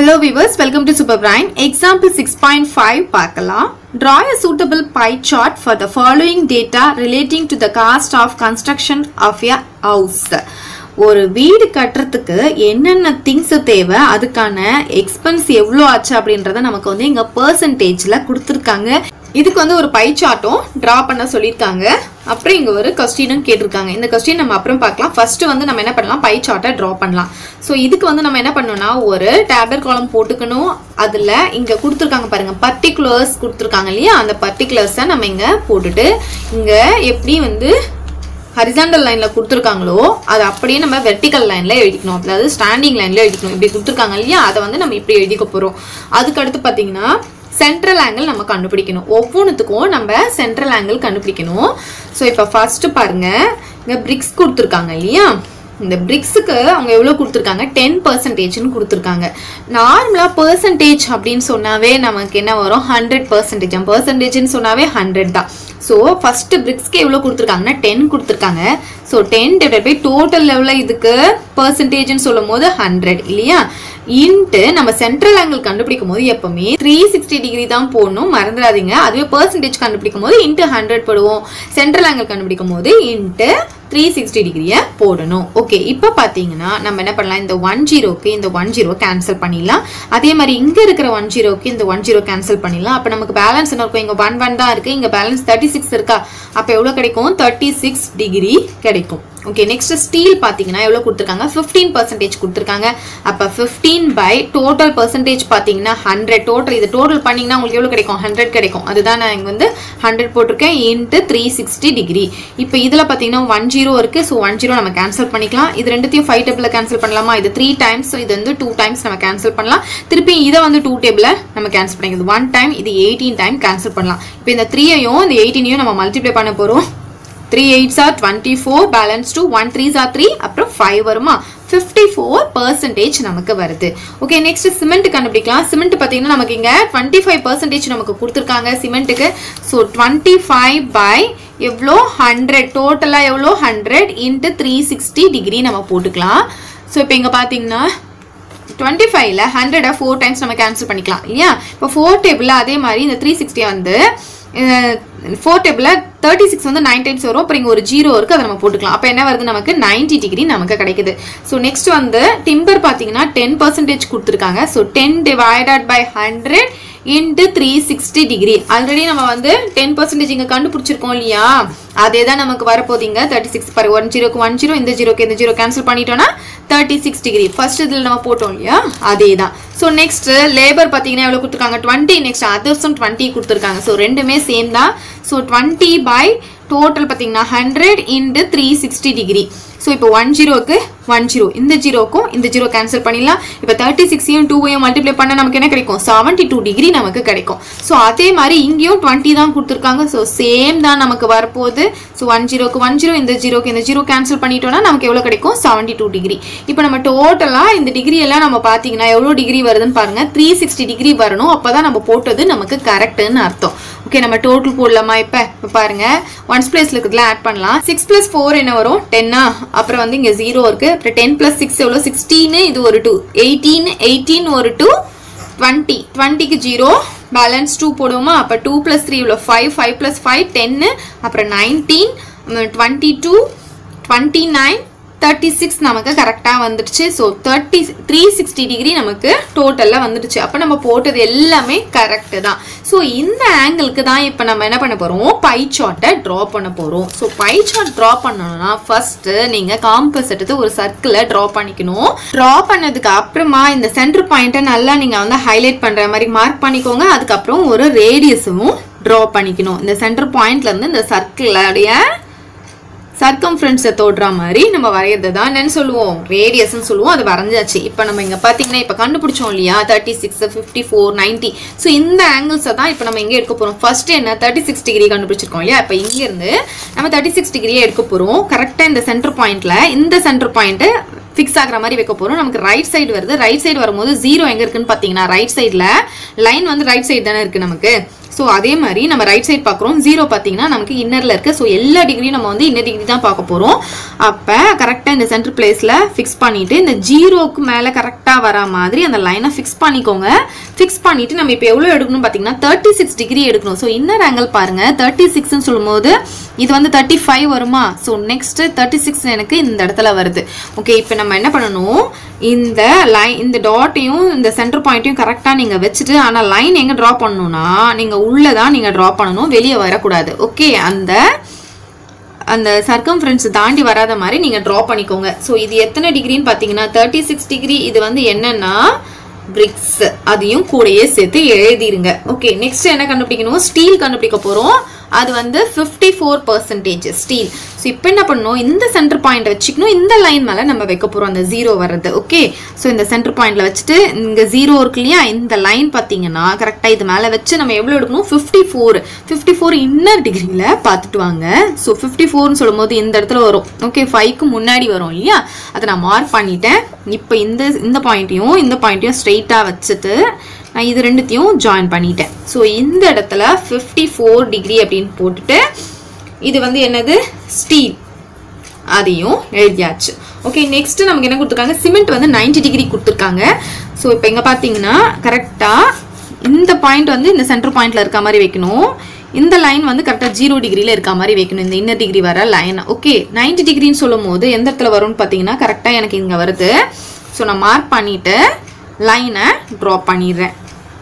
Hello viewers, welcome to Super Prime. Example 6.5 பார்க்கலாம். Draw a suitable pie chart for the following data relating to the cost of construction of a house. ஒரு வீடு கட்டுறதுக்கு என்னென்ன things தேவை அதுக்கான expense எவ்வளோ ஆச்சு அப்படின்றத நமக்கு வந்து இங்க பர்சன்டேஜில் கொடுத்துருக்காங்க இதுக்கு வந்து ஒரு பை சார்ட்டும் ட்ரா பண்ண சொல்லியிருக்காங்க அப்புறம் இங்க ஒரு கொஸ்டினும் கேட்டிருக்காங்க இந்த கொஸ்டின் நம்ம அப்புறம் பார்க்கலாம் ஃபர்ஸ்ட் வந்து நம்ம என்ன பண்ணலாம் பை சார்ட்டை ட்ரா பண்ணலாம் ஸோ இதுக்கு வந்து நம்ம என்ன பண்ணணும்னா ஒரு டேப்லெட் காலம் போட்டுக்கணும் அதில் இங்கே கொடுத்துருக்காங்க பாருங்க பர்டிகுலர்ஸ் கொடுத்துருக்காங்க இல்லையா அந்த பர்டிகுலர்ஸை நம்ம இங்கே போட்டுட்டு இங்கே எப்படி வந்து ஹரிசாண்டல் லைன்ல கொடுத்துருக்காங்களோ அதை அப்படியே நம்ம வெர்டிக்கல் லைன்ல எழுதிக்கணும் அதாவது ஸ்டாண்டிங் லைன்ல எழுதிக்கணும் இப்படி கொடுத்துருக்காங்க இல்லையா அதை வந்து நம்ம இப்படி எழுதிக்க போறோம் அதுக்கு அடுத்து பார்த்தீங்கன்னா சென்ட்ரல் ஆங்கிள் நம்ம கண்டுபிடிக்கணும் ஒவ்வொன்றுத்துக்கும் நம்ம சென்ட்ரல் ஆங்கிள் கண்டுபிடிக்கணும் ஸோ இப்போ ஃபர்ஸ்ட் பாருங்க இங்கே பிரிக்ஸ் கொடுத்துருக்காங்க இல்லையா இந்த பிரிக்ஸுக்கு அவங்க எவ்வளோ கொடுத்துருக்காங்க டென் பர்சன்டேஜ்னு கொடுத்துருக்காங்க நார்மலாக பர்சன்டேஜ் அப்படின்னு சொன்னாவே நமக்கு என்ன வரும் ஹண்ட்ரட் பர்சன்டேஜ் பர்சன்டேஜ்னு சொன்னாவே ஹண்ட்ரட் தான் ஸோ ஃபர்ஸ்ட் பிரிக்ஸ்க்கு எவ்வளோ கொடுத்துருக்காங்கன்னா டென் கொடுத்துருக்காங்க so ten divide by total லெவலில் இதுக்கு பர்சன்டேஜ்னு சொல்லும் போது ஹண்ட்ரட் இல்லையா இன்ட்டு நம்ம சென்ட்ரல் ஆங்கிள் கண்டுபிடிக்கும் போது எப்பவுமே த்ரீ சிக்ஸ்டி டிகிரி தான் போடணும் மறந்துடாதீங்க அதுவே பர்சன்டேஜ் கண்டுபிடிக்கும் போது இன்ட்டு ஹண்ட்ரட் போடுவோம் சென்ட்ரல் ஆங்கிள் கண்டுபிடிக்கும் போது இன்ட்டு த்ரீ சிக்ஸ்டி டிகிரியை போடணும் ஓகே இப்போ பார்த்தீங்கன்னா நம்ம என்ன பண்ணலாம் இந்த ஒன் ஜீரோக்கு இந்த ஒன் ஜீரோ கேன்சல் பண்ணிடலாம் அதே மாதிரி இங்கே இருக்கிற ஒன் ஜீரோக்கு இந்த ஒன் ஜீரோ கேன்சல் பண்ணிடலாம் அப்போ நமக்கு பேலன்ஸ் என்ன இருக்கும் இங்கே ஒன் ஒன் தான் இருக்குது இங்கே பேலன்ஸ் தேர்ட்டி சிக்ஸ் இருக்கா அப்போ எவ்வளோ கிடைக்கும் தேர்ட்டி சிக்ஸ் டிகிரி கிடைக்கும் ஓகே நெக்ஸ்ட் ஸ்டீல் பார்த்தீங்கன்னா எவ்வளோ கொடுத்துருக்காங்க ஃபிஃப்டீன் பர்சன்டேஜ் கொடுத்துருக்காங்க அப்போ ஃபிஃப்டீன் பை டோட்டல் பர்சன்டேஜ் பார்த்தீங்கன்னா ஹண்ட்ரட் டோட்டல் இது டோட்டல் பண்ணிங்கன்னா உங்களுக்கு எவ்வளோ கிடைக்கும் ஹண்ட்ரட் கிடைக்கும் அதுதான் நான் இங்கே வந்து ஹண்ட்ரட் போட்டிருக்கேன் இன்ட்டு த்ரீ சிக்ஸ்டி டிகிரி இப்போ இதில் பார்த்தீங்கன்னா ஒன் ஜீரோ இருக்குது ஸோ ஒன் ஜீரோ நம்ம கேன்சல் பண்ணிக்கலாம் இது ரெண்டுத்தையும் ஃபைவ் டேபிளில் கேன்சல் பண்ணலாமா இது த்ரீ டைம்ஸ் இது வந்து டூ டைம்ஸ் நம்ம கேன்சல் பண்ணலாம் திருப்பி இதை வந்து டூ டேபிளில் நம்ம கேன்சல் பண்ணிக்கிறது ஒன் டைம் இது எயிட்டீன் டைம் கேன்சல் பண்ணலாம் இப்போ இந்த த்ரீயையும் இந்த எயிட்டீனையும் நம்ம மல்டிப்ளை பண்ண போகிறோம் three eights are twenty four balance two one threes are three அப்புறம் ஃபைவ் வருமா ஃபிஃப்டி ஃபோர் பர்சன்டேஜ் நமக்கு வருது ஓகே நெக்ஸ்ட் சிமெண்ட் கண்டுபிடிக்கலாம் சிமெண்ட் பார்த்தீங்கன்னா நமக்கு இங்கே டுவெண்ட்டி ஃபைவ் பர்சன்டேஜ் நமக்கு கொடுத்துருக்காங்க சிமெண்ட்டுக்கு ஸோ டுவெண்ட்டி ஃபைவ் பை எவ்வளோ ஹண்ட்ரட் டோட்டலாக எவ்வளோ hundred into three sixty degree நம்ம போட்டுக்கலாம் ஸோ இப்போ இங்கே பார்த்தீங்கன்னா டுவெண்ட்டி ஃபைவ்ல ஹண்ட்ரடை ஃபோர் டைம்ஸ் நம்ம கேன்சல் பண்ணிக்கலாம் இல்லையா இப்போ ஃபோர் டேபிளில் அதே மாதிரி இந்த த்ரீ சிக்ஸ்டி வந்து ஃபோர் டேபிளில் தேர்ட்டி சிக்ஸ் வந்து நைன் டைம்ஸ் வரும் அப்புறம் இங்கே ஒரு ஜீரோ இருக்குது அதை நம்ம போட்டுக்கலாம் அப்போ என்ன வருது நமக்கு நைன்டி டிகிரி நமக்கு கிடைக்குது ஸோ நெக்ஸ்ட் வந்து டிம்பர் பார்த்தீங்கன்னா டென் பர்சன்டேஜ் கொடுத்துருக்காங்க so ten divided by hundred into three sixty degree already நம்ம வந்து டென் பர்சன்டேஜ் இங்கே கண்டுபிடிச்சிருக்கோம் இல்லையா அதே தான் நமக்கு வரப்போதீங்க தேர்ட்டி சிக்ஸ் பாரு ஒன் ஜீரோக்கு ஒன் ஜீரோ இந்த ஜீரோக்கு இந்த ஜீரோ கேன்சல் பண்ணிட்டோம்னா தேர்ட்டி சிக்ஸ் டிகிரி ஃபர்ஸ்ட் இதில் நம்ம போட்டோம் இல்லையா அதே தான் ஸோ நெக்ஸ்ட் லேபர் பார்த்தீங்கன்னா எவ்வளோ கொடுத்துருக்காங்க டுவெண்ட்டி நெக்ஸ்ட் அதர்ஸும் டுவெண்ட்டி கொடுத்துருக்காங்க ஸோ ரெண்டுமே சேம் தான் ஸோ டுவெண்ட்டி பை டோட்டல் பார்த்தீங்கன்னா hundred into three sixty degree so இப்போ ஒன் ஜீரோக்கு ஒன் ஜீரோ இந்த ஜீரோக்கும் இந்த ஜீரோ கேன்சல் பண்ணிடலாம் இப்போ தேர்ட்டி சிக்ஸையும் டூவையும் மல்டிப்ளை பண்ண நமக்கு என்ன கிடைக்கும் செவன்ட்டி டூ டிகிரி நமக்கு கிடைக்கும் ஸோ அதே மாதிரி இங்கேயும் டுவெண்ட்டி தான் கொடுத்துருக்காங்க ஸோ சேம் தான் நமக்கு வரப்போகுது ஸோ ஒன் ஜீரோக்கு ஒன் ஜீரோ இந்த ஜீரோக்கு இந்த ஜீரோ கேன்சல் பண்ணிட்டோம்னா நமக்கு எவ்வளோ கிடைக்கும் செவன்ட்டி டூ டிகிரி இப்போ நம்ம டோட்டலாக இந்த டிகிரி எல்லாம் நம்ம பார்த்தீங்கன்னா எவ்வளோ டிகிரி வருதுன்னு பாருங்க த்ரீ சிக்ஸ்டி டிகிரி வரணும் அப்போ தான் நம்ம போட்டது நமக்கு கரெக்டுன்னு அர்த்தம் ஓகே நம்ம டோட்டல் போடலாமா இப்போ இப்போ பாருங்க ஒன்ஸ் பிளேஸ்ல இருக்கிறதுல ஆட் பண்ணலாம் சிக்ஸ் பிளஸ் ஃபோர் என்ன வரும் டென்னா அப்புறம் வந்து இங்கே ஜீரோ இருக்கு அப்புறம் டென் பிளஸ் சிக்ஸ் எவ்வளோ சிக்ஸ்டீனு இது ஒரு டூ எயிட்டீன் எயிட்டீன் ஒரு டூ டுவெண்ட்டி டுவெண்ட்டிக்கு ஜீரோ பேலன்ஸ் டூ போடுவோமா அப்போ டூ ப்ளஸ் த்ரீ இவ்வளோ ஃபைவ் ஃபைவ் ப்ளஸ் ஃபைவ் டென்னு அப்புறம் nineteen twenty two twenty nine thirty six நமக்கு கரெக்டாக வந்துடுச்சு so thirty three sixty degree நமக்கு டோட்டலில் வந்துடுச்சு அப்போ நம்ம போட்டது எல்லாமே கரெக்டு தான் ஸோ இந்த ஆங்கிளுக்கு தான் இப்போ நம்ம என்ன பண்ண போகிறோம் பை சார்ட்டை ட்ரா பண்ண போகிறோம் ஸோ பை சார்ட் ட்ரா பண்ணணும்னா ஃபர்ஸ்ட்டு நீங்கள் காம்பஸ் எடுத்து ஒரு சர்க்கிளை ட்ரா பண்ணிக்கணும் ட்ரா பண்ணதுக்கு அப்புறமா இந்த சென்டர் பாயிண்ட்டை நல்லா நீங்கள் வந்து ஹைலைட் பண்ணுற மாதிரி மார்க் பண்ணிக்கோங்க அதுக்கப்புறம் ஒரு ரேடியஸும் ட்ரா பண்ணிக்கணும் இந்த சென்டர் பாயிண்ட்லேருந்து இந்த சர்க்கிளுடைய சர்க்கம்ஃபரன்ஸை தோடுற மாதிரி நம்ம வரைகிறது தான் என்னன்னு சொல்லுவோம் ரேடியஸ்ன்னு சொல்லுவோம் அது வரைஞ்சாச்சு இப்போ நம்ம இங்கே பார்த்தீங்கன்னா இப்போ கண்டுபிடிச்சோம் இல்லையா thirty six fifty four ninety so இந்த ஆங்கிள்ஸை தான் இப்போ நம்ம எங்கே எடுக்க போகிறோம் ஃபர்ஸ்ட் என்ன தேர்ட்டி சிக்ஸ் டிகிரி கண்டுபிடிச்சிருக்கோம் இல்லையா இப்போ இங்கேருந்து நம்ம தேர்ட்டி சிக்ஸ் டிகிரியே எடுக்க போகிறோம் கரெக்டாக இந்த சென்டர் பாயிண்ட்டில் இந்த சென்டர் பாயிண்ட்டு ஃபிக்ஸ் ஆகிற மாதிரி வைக்க போகிறோம் நமக்கு ரைட் சைடு வருது ரைட் சைடு வரும்போது ஜீரோ எங்கே இருக்குன்னு பார்த்தீங்கன்னா ரைட் சைடில் லைன் வந்து ரைட் சைடு தானே இருக்குது நமக்கு ஸோ அதே மாதிரி நம்ம ரைட் சைடு பார்க்குறோம் ஜீரோ பார்த்தீங்கன்னா நமக்கு இன்னரில் இருக்குது ஸோ எல்லா டிகிரியும் நம்ம வந்து இன்னர் டிகிரி தான் பார்க்க போகிறோம் அப்போ கரெக்டாக இந்த சென்டர் பிளேஸில் ஃபிக்ஸ் பண்ணிவிட்டு இந்த ஜீரோக்கு மேலே கரெக்டாக வர மாதிரி அந்த லைனை ஃபிக்ஸ் பண்ணிக்கோங்க ஃபிக்ஸ் பண்ணிவிட்டு நம்ம இப்போ எவ்வளோ எடுக்கணும் பார்த்தீங்கன்னா தேர்ட்டி சிக்ஸ் டிகிரி எடுக்கணும் ஸோ இன்னர் ஆங்கிள் பாருங்கள் தேர்ட்டி சிக்ஸ்னு சொல்லும்போது இது வந்து தேர்ட்டி ஃபைவ் வருமா ஸோ நெக்ஸ்ட்டு தேர்ட்டி சிக்ஸ் எனக்கு இந்த இடத்துல வருது ஓகே இப்போ நம்ம என்ன பண்ணணும் இந்த லைன் இந்த டாட்டையும் இந்த சென்டர் பாயிண்ட்டையும் கரெக்டாக நீங்கள் வச்சுட்டு ஆனால் லைன் எங்கே ட்ரா பண்ணணும்னா நீங்கள் உள்ளே தான் நீங்கள் ட்ரா பண்ணணும் வெளியே வரக்கூடாது ஓகே அந்த அந்த சர்க்கம்ஃபரன்ஸ் தாண்டி வராத மாதிரி நீங்கள் ட்ரா பண்ணிக்கோங்க ஸோ இது எத்தனை டிகிரின்னு பார்த்தீங்கன்னா தேர்ட்டி சிக்ஸ் டிகிரி இது வந்து என்னன்னா பிரிக்ஸ் அதையும் கூடயே சேர்த்து எழுதிருங்க ஓகே நெக்ஸ்ட் என்ன கண்டுபிடிக்கணும் ஸ்டீல் கண்டுபிடிக்க போகிறோம் அது வந்து fifty four percentage steel so இப்போ என்ன பண்ணணும் இந்த சென்டர் பாயிண்ட் வச்சுக்கணும் இந்த லைன் மேலே நம்ம வைக்க போகிறோம் அந்த ஜீரோ வர்றது ஓகே ஸோ இந்த சென்டர் பாயிண்ட்ல வச்சுட்டு இங்கே ஜீரோ இருக்கு இல்லையா இந்த லைன் பார்த்தீங்கன்னா கரெக்டாக இது மேலே வச்சு நம்ம எவ்வளோ எடுக்கணும் fifty four fifty four inner டிகிரியில் பார்த்துட்டு வாங்க ஸோ ஃபிஃப்டி ஃபோர்னு சொல்லும்போது இந்த இடத்துல வரும் ஓகே ஃபைவ்க்கு முன்னாடி வரும் இல்லையா அதை நான் மார்க் பண்ணிட்டேன் இப்போ இந்த இந்த பாயிண்ட்டையும் இந்த பாயிண்ட்டையும் ஸ்ட்ரெயிட்டாக வச்சுட்டு நான் இது ரெண்டுத்தையும் ஜாயின் பண்ணிட்டேன் ஸோ இந்த இடத்துல ஃபிஃப்டி ஃபோர் டிகிரி அப்படின்னு போட்டுட்டு இது வந்து என்னது ஸ்டீல் அதையும் எழுதியாச்சு ஓகே நெக்ஸ்ட் நமக்கு என்ன கொடுத்துருக்காங்க சிமெண்ட் வந்து 90 டிகிரி கொடுத்துருக்காங்க ஸோ இப்போ இங்கே பார்த்தீங்கன்னா கரெக்டாக இந்த பாயிண்ட் வந்து இந்த சென்டர் பாயிண்ட்ல இருக்க மாதிரி வைக்கணும் இந்த லைன் வந்து கரெக்டாக ஜீரோ டிகிரியில் இருக்க மாதிரி வைக்கணும் இந்த இன்னர் டிகிரி வர லைன் ஓகே 90 டிகிரின்னு சொல்லும் போது எந்த இடத்துல வரும்னு பார்த்தீங்கன்னா கரெக்டாக எனக்கு இங்கே வருது ஸோ நான் மார்க் பண்ணிட்டு லைனை ட்ரா பண்ணிடுறேன்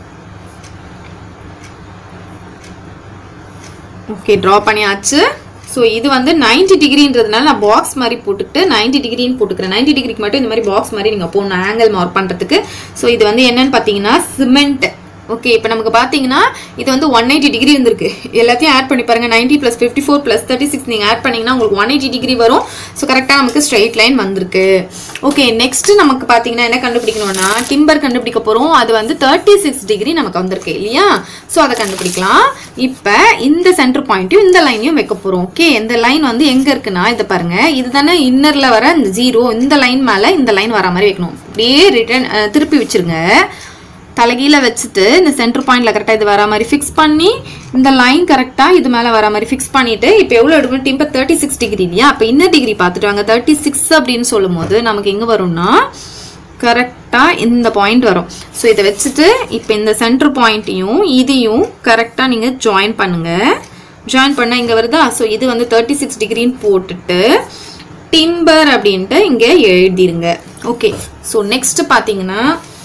ஓகே ட்ரா பண்ணியாச்சு ஸோ இது வந்து 90 டிகிரின்றதுனால நான் பாக்ஸ் மாதிரி போட்டுக்கிட்டு 90 டிகிரின்னு போட்டுக்கிறேன் 90 டிகிரிக்கு மட்டும் இந்த மாதிரி பாக்ஸ் மாதிரி நீங்கள் போகணும் ஆங்கிள் மார்க் பண்ணுறதுக்கு ஸோ இது வந்து என்னன்னு பார்த்தீங்கன்னா சிமெண்ட் ஓகே இப்போ நமக்கு பார்த்தீங்கன்னா இது வந்து ஒன் எயிட்டி டிகிரி இருந்திருக்கு எல்லாத்தையும் ஆட் பண்ணி பாருங்க 90 plus fifty four plus thirty six நீங்கள் ஆட் பண்ணீங்கன்னா உங்களுக்கு ஒன் எயிட்டி டிகிரி வரும் ஸோ கரெக்டாக நமக்கு ஸ்ட்ரைட் லைன் வந்திருக்கு ஓகே நெக்ஸ்ட் நமக்கு பார்த்தீங்கன்னா என்ன கண்டுபிடிக்கணும்னா டிம்பர் கண்டுபிடிக்க போகிறோம் அது வந்து தேர்ட்டி சிக்ஸ் டிகிரி நமக்கு வந்திருக்கு இல்லையா ஸோ அதை கண்டுபிடிக்கலாம் இப்போ இந்த சென்டர் பாயிண்ட்டையும் இந்த லைனையும் வைக்க போகிறோம் ஓகே இந்த லைன் வந்து எங்கே இருக்குன்னா இதை பாருங்க இதுதானே இன்னரில் வர இந்த ஜீரோ இந்த லைன் மேலே இந்த லைன் வர மாதிரி வைக்கணும் அப்படியே ரிட்டர்ன் திருப்பி வச்சிருங்க தலைகீழ வச்சுட்டு இந்த சென்டர் பாயிண்ட்ல கரெக்டாக இது வர மாதிரி ஃபிக்ஸ் பண்ணி இந்த லைன் கரெக்டாக இது மேலே வர மாதிரி ஃபிக்ஸ் பண்ணிட்டு இப்போ எவ்வளோ எடுக்கணும் டிம்பர் தேர்ட்டி சிக்ஸ் டிகிரி இல்லையா அப்போ இன்னர் டிகிரி பார்த்துட்டு வாங்க தேர்ட்டி சிக்ஸ் அப்படின்னு சொல்லும்போது நமக்கு எங்கே வரும்னா கரெக்டாக இந்த பாயிண்ட் வரும் ஸோ இதை வச்சுட்டு இப்போ இந்த சென்டர் பாயிண்ட்டையும் இதையும் கரெக்டாக நீங்கள் ஜாயின் பண்ணுங்க ஜாயின் பண்ணால் இங்கே வருதா ஸோ இது வந்து தேர்ட்டி சிக்ஸ் டிகிரின்னு போட்டுட்டு டிம்பர் அப்படின்ட்டு இங்கே எழுதிருங்க ஓகே ஸோ நெக்ஸ்ட் பார்த்தீங்கன்னா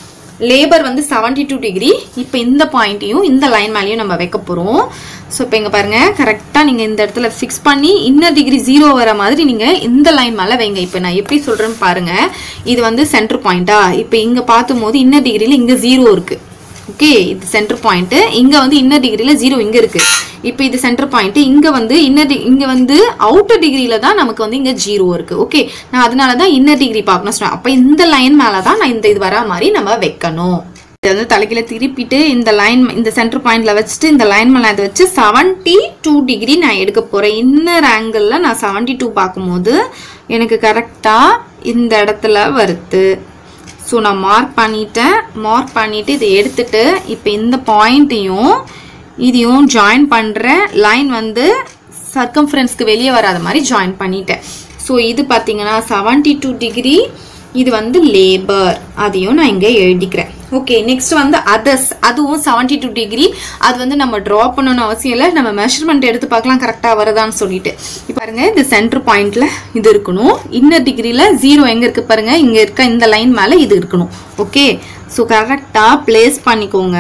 லேபர் வந்து 72 டூ டிகிரி இப்போ இந்த பாயிண்ட்டையும் இந்த லைன் மேலேயும் நம்ம வைக்க போகிறோம் ஸோ இப்போ இங்கே பாருங்கள் கரெக்டாக நீங்கள் இந்த இடத்துல ஃபிக்ஸ் பண்ணி இன்னர் டிகிரி ஜீரோ வர மாதிரி நீங்கள் இந்த லைன் மேலே வைங்க இப்போ நான் எப்படி சொல்கிறேன்னு பாருங்கள் இது வந்து சென்டர் பாயிண்ட்டா இப்போ இங்கே பார்த்தும்போது இன்னர் டிகிரியில் இங்கே ஜீரோ இருக்குது ஓகே இது சென்டர் பாயிண்ட்டு இங்கே வந்து இன்னர் டிகிரியில் ஜீரோ இங்கே இருக்குது இப்போ இது சென்டர் பாயிண்ட் இங்கே வந்து இன்னர் டி இங்கே வந்து அவுட்டர் டிகிரியில் தான் நமக்கு வந்து இங்கே ஜீரோ இருக்குது ஓகே நான் அதனால தான் இன்னர் டிகிரி பார்க்கணும் சொன்னேன் அப்போ இந்த லைன் மேலே தான் நான் இந்த இது வர மாதிரி நம்ம வைக்கணும் இதை வந்து தலைக்கீழ திருப்பிட்டு இந்த லைன் இந்த சென்டர் பாயிண்ட்ல வச்சுட்டு இந்த லைன் மேலே இதை வச்சு செவன்ட்டி டூ டிகிரி நான் எடுக்க போகிறேன் இன்னர் ஆங்கிளில் நான் செவன்ட்டி டூ பார்க்கும்போது எனக்கு கரெக்டாக இந்த இடத்துல வருது ஸோ நான் மார்க் பண்ணிட்டேன் மார்க் பண்ணிவிட்டு இதை எடுத்துட்டு இப்போ இந்த பாயிண்ட்டையும் இதையும் ஜாயின் பண்ணுற லைன் வந்து சர்க்கம்ஃபரன்ஸ்க்கு வெளியே வராத மாதிரி ஜாயின் பண்ணிட்டேன் ஸோ இது பார்த்தீங்கன்னா செவன்ட்டி டூ டிகிரி இது வந்து லேபர் அதையும் நான் இங்கே எழுதிக்கிறேன் ஓகே நெக்ஸ்ட் வந்து அதர்ஸ் அதுவும் செவன்ட்டி டூ டிகிரி அது வந்து நம்ம ட்ரா பண்ணணும்னு அவசியம் இல்லை நம்ம மெஷர்மெண்ட் எடுத்து பார்க்கலாம் கரெக்டாக வருதான்னு சொல்லிட்டு இப்போ பாருங்க இந்த சென்டர் பாயிண்ட்ல இது இருக்கணும் இன்னர் டிகிரியில் ஜீரோ எங்கே இருக்கு பாருங்க இங்கே இருக்க இந்த லைன் மேலே இது இருக்கணும் ஓகே ஸோ கரெக்டாக பிளேஸ் பண்ணிக்கோங்க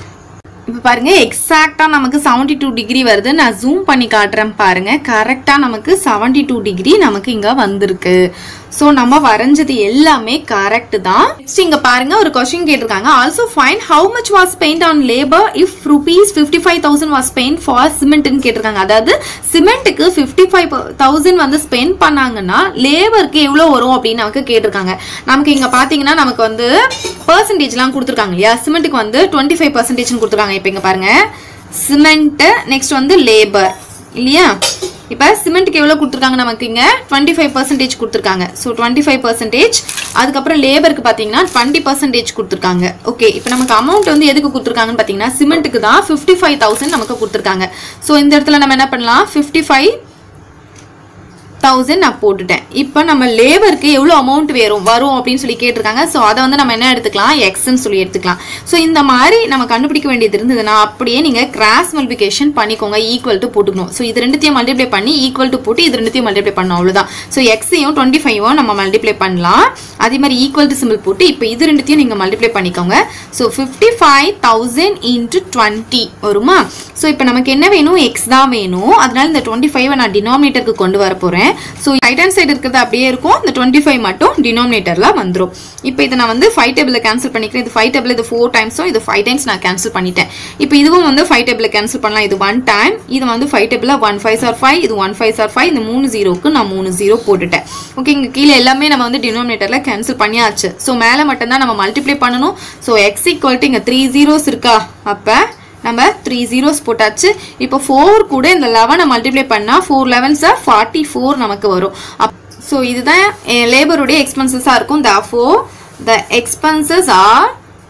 இப்போ பாருங்க எக்ஸாக்டா நமக்கு 72 டூ டிகிரி வருது நான் ஜூம் பண்ணி காட்டுறேன் பாருங்க கரெக்டா நமக்கு 72 டூ டிகிரி நமக்கு இங்க வந்திருக்கு ஸோ நம்ம வரைஞ்சது எல்லாமே கரெக்ட் தான் நெக்ஸ்ட் இங்க பாருங்க ஒரு கொஸ்டின் கேட்டிருக்காங்க also find how much was paint on labour if rupees fifty five thousand was paint for சிமெண்ட்னு கேட்டிருக்காங்க அதாவது சிமெண்ட்டுக்கு ஃபிஃப்டி ஃபைவ் தௌசண்ட் வந்து ஸ்பெண்ட் பண்ணாங்கன்னா லேபருக்கு எவ்வளோ வரும் அப்படின்னு நமக்கு கேட்டிருக்காங்க நமக்கு இங்க பாத்தீங்கன்னா நமக்கு வந்து பர்சன்டேஜ்லாம் கொடுத்துருக்காங்க இல்லையா சிமெண்ட்டுக்கு வந்து டுவெண்ட்டி ஃபைவ் பர்சன்டேஜ்னு கொடுத்துருக்காங்க இப்போ இங்க பாருங்க சிமெண்ட்டு நெக்ஸ்ட் வந்து லேபர் இல்லையா இப்போ சிமெண்ட்டுக்கு எவ்வளோ கொடுத்துருக்காங்க நமக்கு இங்கே டுவெண்ட்டி ஃபைவ் பர்சன்டேஜ் கொடுத்துருக்காங்க ஸோ டுவெண்ட்டி ஃபைவ் பர்சன்டேஜ் அதுக்கப்புறம் லேபருக்கு பார்த்தீங்கன்னா டுவெண்ட்டி பர்சன்டேஜ் கொடுத்துருக்காங்க ஓகே இப்போ நமக்கு அமௌண்ட் வந்து எதுக்கு கொடுத்துருக்காங்கன்னு பார்த்தீங்கன்னா சிமெண்ட்டுக்கு தான் ஃபிஃப்டி ஃபைவ் தௌசண்ட் நமக்கு கொடுத்துருக்காங்க ஸோ இந்த இடத்துல நம்ம என்ன பண்ணலாம் ஃபிஃப்டி ஃபைவ் தௌசண்ட் நான் போட்டுட்டேன் இப்போ நம்ம லேபருக்கு எவ்வளோ அமௌண்ட் வரும் வரும் அப்படின்னு சொல்லி கேட்டிருக்காங்க ஸோ அதை வந்து நம்ம என்ன எடுத்துக்கலாம் எக்ஸ்ன்னு சொல்லி எடுத்துக்கலாம் ஸோ இந்த மாதிரி நம்ம கண்டுபிடிக்க வேண்டியது இருந்ததுன்னா அப்படியே நீங்கள் கிராஸ் மல்டிபிகேஷன் பண்ணிக்கோங்க ஈக்குவல் டு போட்டுக்கணும் ஸோ இது ரெண்டுத்தையும் மல்டிப்ளை பண்ணி ஈக்குவல் டு போட்டு இது ரெண்டுத்தையும் மல்டிப்ளை பண்ணணும் அவ்வளோதான் ஸோ எக்ஸையும் டுவெண்ட்டி ஃபைவும் நம்ம மல்டிப்ளை பண்ணலாம் அதே மாதிரி ஈக்குவல் டு சிம்பிள் போட்டு இப்போ இது ரெண்டுத்தையும் நீங்கள் மல்டிப்ளை பண்ணிக்கோங்க so fifty five thousand into twenty வருமா ஸோ இப்போ நமக்கு என்ன வேணும் எக்ஸ் தான் வேணும் அதனால இந்த டுவெண்ட்டி ஃபைவை நான் டினாமினேட்டருக்கு கொண்டு வர போகிறேன் ஸோ ரைட் ஹேண்ட் சைடு இருக்கிறது அப்படியே இருக்கும் இந்த டுவெண்ட்டி ஃபைவ் மட்டும் டினாமினேட்டரில் வந்துடும் இப்போ இதை நான் வந்து ஃபைவ் டேபிளில் கேன்சல் பண்ணிக்கிறேன் இது ஃபைவ் டேபிள் இது ஃபோர் டைம்ஸும் இது ஃபைவ் டைம்ஸ் நான் கேன்சல் பண்ணிட்டேன் இப்போ இதுவும் வந்து ஃபைவ் டேபிளில் கேன்சல் பண்ணலாம் இது ஒன் டைம் இது வந்து ஃபைவ் டேபிளில் ஒன் ஃபைவ் சார் ஃபைவ் இது ஒன் ஃபைவ் சார் ஃபைவ் இந்த மூணு ஜீரோக்கு நான் மூணு ஜீரோ போட்டுட்டேன் ஓகே இங்கே கீழே எல்லாமே நம்ம வந்து டினாமினேட்டரில் கேன்சல் பண்ணியாச்சு ஸோ மேலே மட்டும்தான் நம்ம மல்டிப்ளை பண்ணணும் ஸோ எக்ஸ் ஈக்குவல் டு இங்கே த்ரீ ஜீரோஸ் இருக்கா அப்போ நம்ம த்ரீ ஜீரோஸ் போட்டாச்சு இப்போ ஃபோர் கூட இந்த லெவனை மல்டிப்ளை பண்ணால் ஃபோர் லெவன்ஸை ஃபார்ட்டி ஃபோர் நமக்கு வரும் அப் ஸோ இதுதான் லேபருடைய எக்ஸ்பென்சஸாக இருக்கும் therefore the expenses are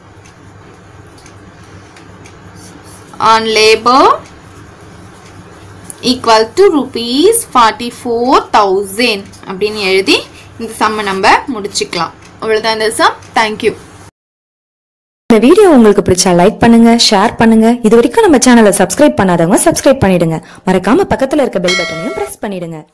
on labour equal to rupees forty four thousand அப்படின்னு எழுதி இந்த சம்மை நம்ம முடிச்சுக்கலாம் அவ்வளோதான் இந்த சம் தேங்க்யூ இந்த வீடியோ உங்களுக்கு பிடிச்சா லைக் பண்ணுங்க ஷேர் பண்ணுங்க இது வரைக்கும் நம்ம சேனலை சப்ஸ்கிரைப் பண்ணாதவங்க சப்ஸ்கிரைப் பண்ணிடுங்க மறக்காம பக்கத்துல இருக்க பெல் பட்டனையும் பிரஸ் பண்ணிடுங்க